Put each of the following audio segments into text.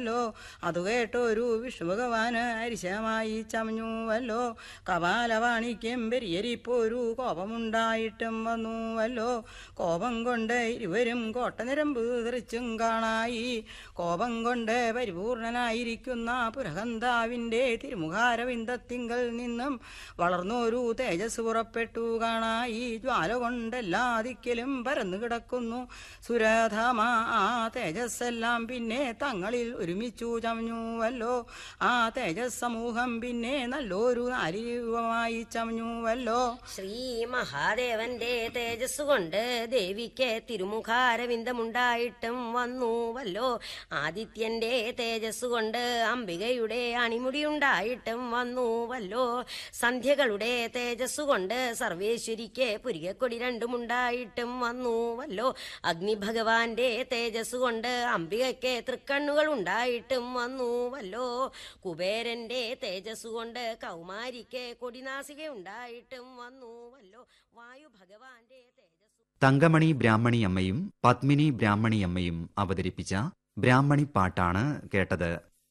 ല്ലോ അത് കേട്ടൊരു വിഷ്ണുഭഗവാന് അരിശമായി ചമഞ്ഞുവല്ലോ കപാലവാണിക്കും പെരിയരിപ്പൊരു കോപമുണ്ടായിട്ടും വന്നുവല്ലോ കോപം കൊണ്ട് ഇരുവരും കോട്ടനിരമ്പ് തെറിച്ചും കാണായി കോപം കൊണ്ട് പരിപൂർണനായിരിക്കുന്ന പുരഹന്താവിന്റെ തിരുമുഖാരവിന്ദത്തിങ്കൽ നിന്നും വളർന്നൊരു തേജസ് പുറപ്പെട്ടു കാണായി ജ്വാല കൊണ്ടെല്ലാ ദിക്കിലും പരന്നു കിടക്കുന്നു സുരധാമ ആ തേജസ്സെല്ലാം പിന്നെ തങ്ങളിൽ ഒരുമിച്ചു ചമഞ്ഞുവല്ലോ ആ തേജസ് സമൂഹം പിന്നെ നല്ലൊരു നാരീരൂപമായി ചമഞ്ഞുവല്ലോ ശ്രീ മഹാദേവന്റെ തേജസ് കൊണ്ട് ദേവിക്ക് തിരുമുഖാരവിന്ദമുണ്ടായിട്ടും വന്നുവല്ലോ ആദിത്യന്റെ തേജസ് കൊണ്ട് അംബികയുടെ അണിമുടിയുണ്ടായിട്ടും വന്നുവല്ലോ സന്ധ്യകളുടെ തേജസ് കൊണ്ട് സർവേശ്വരിക്ക് പുരികക്കൊടി രണ്ടുമുണ്ടായിട്ടും വന്നുവല്ലോ അഗ്നിഭഗവാന്റെ തേജസ് കൊണ്ട് അംബികയ്ക്ക് തൃക്കണ്ണുകൾ ഉണ്ടായിട്ടും വന്നുവല്ലോ കുബേരന്റെ തേജസ് കൊണ്ട് കൗമാരിക്ക് കൊടിനാസിക ഉണ്ടായിട്ടും വന്നുവല്ലോ വായു ഭഗവാന്റെ തേജസ് തങ്കമണി ബ്രാഹ്മണി അമ്മയും പത്മിനി ബ്രാഹ്മണി അമ്മയും അവതരിപ്പിച്ച ബ്രാഹ്മണി പാട്ടാണ് കേട്ടത്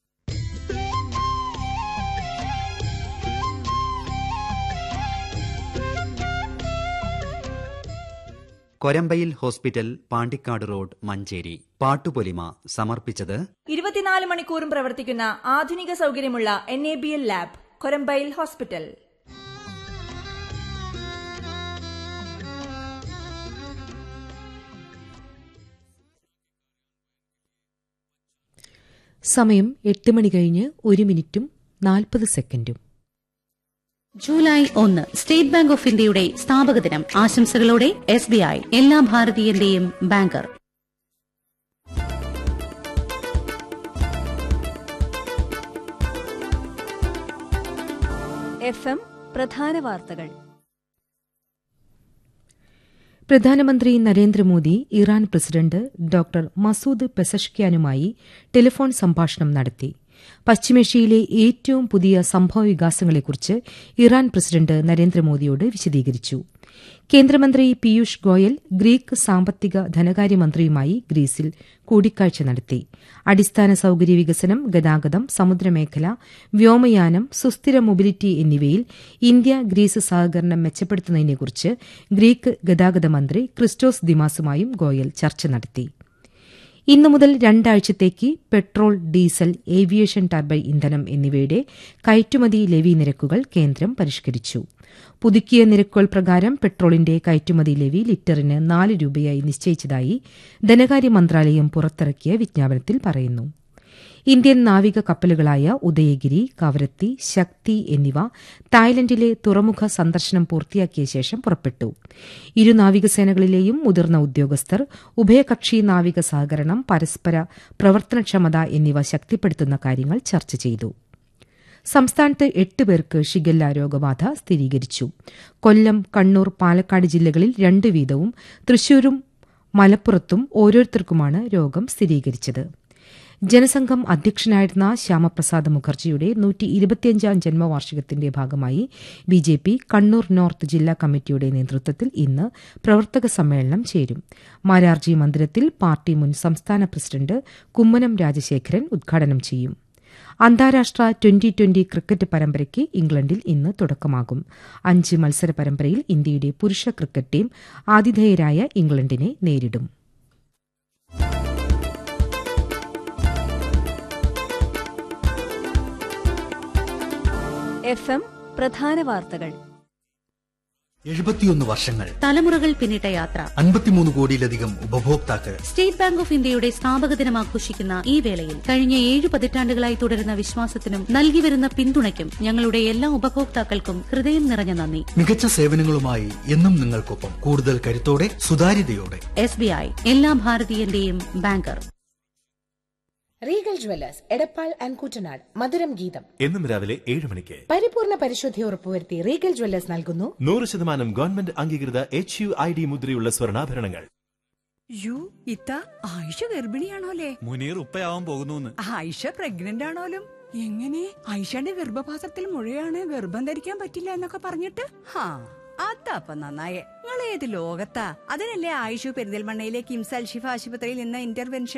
കൊരമ്പയിൽ ഹോസ്പിറ്റൽ പാണ്ടിക്കാട് റോഡ് മഞ്ചേരി പാട്ടുപൊലിമ സമർപ്പിച്ചത് ഇരുപത്തിനാല് മണിക്കൂറും പ്രവർത്തിക്കുന്ന ആധുനിക സൗകര്യമുള്ള N A B L lab കൊരമ്പയിൽ ഹോസ്പിറ്റൽ സമയം എട്ട് മണി കഴിഞ്ഞ് ഒരു മിനിറ്റും നാൽപ്പത് സെക്കൻഡും ജൂലൈ ഒന്ന് സ്റ്റേറ്റ് ബാങ്ക് ഓഫ് ഇന്ത്യയുടെ സ്ഥാപക ദിനം ആശംസകളോടെ എസ് ബി ഐ എല്ലാ ഭാരതീയന്റെയും ബാങ്കർ എഫ് എം പ്രധാന വാർത്തകൾ പ്രധാനമന്ത്രി Narendra Modi Iran president doctor Masoud പെസഷ്ക്യാനുമായി ടെലിഫോൺ സംഭാഷണം നടത്തി പശ്ചിമേഷ്യയിലെ ഏറ്റവും പുതിയ സംഭവവികാസങ്ങളെക്കുറിച്ച് ഇറാൻ പ്രസിഡന്റ് നരേന്ദ്രമോദിയോട് വിശദീകരിച്ചു കേന്ദ്രമന്ത്രി പീയൂഷ് ഗോയൽ ഗ്രീക്ക് സാമ്പത്തിക ധനകാര്യമന്ത്രിയുമായി ഗ്രീസിൽ കൂടിക്കാഴ്ച നടത്തി അടിസ്ഥാന സൌകര്യ വികസനം ഗതാഗതം സമുദ്രമേഖല വ്യോമയാനം സുസ്ഥിര മൊബിലിറ്റി എന്നിവയിൽ ഇന്ത്യ ഗ്രീസ് സഹകരണം മെച്ചപ്പെടുത്തുന്നതിനെക്കുറിച്ച് ഗ്രീക്ക് ഗതാഗത മന്ത്രി ക്രിസ്റ്റോസ് ദിമാസുമായും ഗോയൽ ചർച്ച നടത്തി ഇന്നു മുതൽ രണ്ടാഴ്ചത്തേക്ക് പെട്രോൾ ഡീസൽ ഏവിയേഷൻ ടർബൈൻ ഇന്ധനം എന്നിവയുടെ കയറ്റുമതി ലെവി നിരക്കുകൾ കേന്ദ്രം പരിഷ്കരിച്ചു പുതുക്കിയ നിരക്കുകൾ പ്രകാരം പെട്രോളിന്റെ കയറ്റുമതി ലെവി ലിറ്ററിന് നാല് രൂപയായി നിശ്ചയിച്ചതായി ധനകാര്യ മന്ത്രാലയം പുറത്തിറക്കിയ വിജ്ഞാപനത്തിൽ പറയുന്നു ഇന്ത്യൻ നാവിക കപ്പലുകളായ ഉദയഗിരി കവരത്തി ശക്തി എന്നിവ തായ്ലൻഡിലെ തുറമുഖ സന്ദർശനം പൂർത്തിയാക്കിയ ശേഷം പുറപ്പെട്ടു ഇരു നാവികസേനകളിലെയും മുതിർന്ന ഉദ്യോഗസ്ഥർ ഉഭയകക്ഷി നാവിക സഹകരണം പരസ്പര പ്രവർത്തനക്ഷമത എന്നിവ ശക്തിപ്പെടുത്തുന്ന കാര്യങ്ങൾ ചർച്ച ചെയ്തു സംസ്ഥാനത്ത് എട്ട് പേർക്ക് ഷിഗല്ല രോഗബാധ സ്ഥിരീകരിച്ചു കൊല്ലം കണ്ണൂർ പാലക്കാട് ജില്ലകളിൽ രണ്ട് വീതവും തൃശൂരും മലപ്പുറത്തും ഓരോരുത്തർക്കുമാണ് രോഗം സ്ഥിരീകരിച്ചത് ജനസംഘം അധ്യക്ഷനായിരുന്ന ശ്യാമപ്രസാദ് മുഖർജിയുടെ നൂറ്റി ഇരുപത്തിയഞ്ചാം ജന്മവാർഷികത്തിന്റെ ഭാഗമായി B J P Kannur north ജില്ലാ കമ്മിറ്റിയുടെ നേതൃത്വത്തിൽ ഇന്ന് പ്രവർത്തക സമ്മേളനം ചേരും മാരാർജി മന്ദിരത്തിൽ പാർട്ടി മുൻ സംസ്ഥാന പ്രസിഡന്റ് കുമ്മനം രാജശേഖരൻ ഉദ്ഘാടനം ചെയ്യും അന്താരാഷ്ട്ര ട്വന്റി ട്വന്റി ക്രിക്കറ്റ് പരമ്പരയ്ക്ക് ഇംഗ്ലണ്ടിൽ ഇന്ന് തുടക്കമാകും അഞ്ച് മത്സര പരമ്പരയിൽ ഇന്ത്യയുടെ പുരുഷ ക്രിക്കറ്റ് ടീം ആതിഥേയരായ ഇംഗ്ലണ്ടിനെ നേരിടും എഫ് എം പ്രധാന വാർത്തകൾ എഴുപത്തിയൊന്ന് വർഷങ്ങൾ തലമുറകൾ പിന്നിട്ട യാത്ര അൻപത്തിമൂന്ന് കോടിയിലധികം ഉപഭോക്താക്കൾ സ്റ്റേറ്റ് ബാങ്ക് ഓഫ് ഇന്ത്യയുടെ സ്ഥാപക ദിനം ആഘോഷിക്കുന്ന ഈ വേളയിൽ കഴിഞ്ഞ ഏഴ് പതിറ്റാണ്ടുകളായി തുടരുന്ന വിശ്വാസത്തിനും നൽകി വരുന്ന പിന്തുണയ്ക്കും ഞങ്ങളുടെ എല്ലാ ഉപഭോക്താക്കൾക്കും ഹൃദയം നിറഞ്ഞ നന്ദി മികച്ച സേവനങ്ങളുമായി എന്നും നിങ്ങൾക്കൊപ്പം കൂടുതൽ കരുത്തോടെ സുതാര്യതയോടെ എസ് ബി ഐ എല്ലാ ഭാരതീയന്റെയും banker Regal jewellers Edappal and Kuttanad മധുരം ഗീതം എന്നും രാവിലെ ഏഴ് മണിക്ക് പരിപൂർണ പരിശുദ്ധി ഉറപ്പുവരുത്തി റീഗൽ ജ്വല്ലേഴ്സ് നൽകുന്നു നൂറ് ശതമാനം ഗവൺമെന്റ് അംഗീകൃത എച്ച് യു ഐ ഡി മുദ്രയുള്ള സ്വർണ്ണാഭരണങ്ങൾ യു ഇത്ത ആയിഷ ഗർഭിണിയാണോലേ മുനീർ ഉപ്പയാവാൻ പോകുന്നു ആയിഷ പ്രഗ്നന്റ് ആണോലും എങ്ങനെ ആയിഷയുടെ ഗർഭപാത്രത്തിൽ മുഴയാണ് ഗർഭം ധരിക്കാൻ പറ്റില്ല എന്നൊക്കെ പറഞ്ഞിട്ട് ഹാ അതപ്പ നന്നായേ നിങ്ങൾ ഏത് ലോകത്താ അതിനല്ലേ ആയിഷു പെരിന്തൽമണ്ണയിലെ കിംസ് അൽഷിഫ ആശുപത്രിയിൽ നിന്ന് ഇന്റർവെൻഷൻ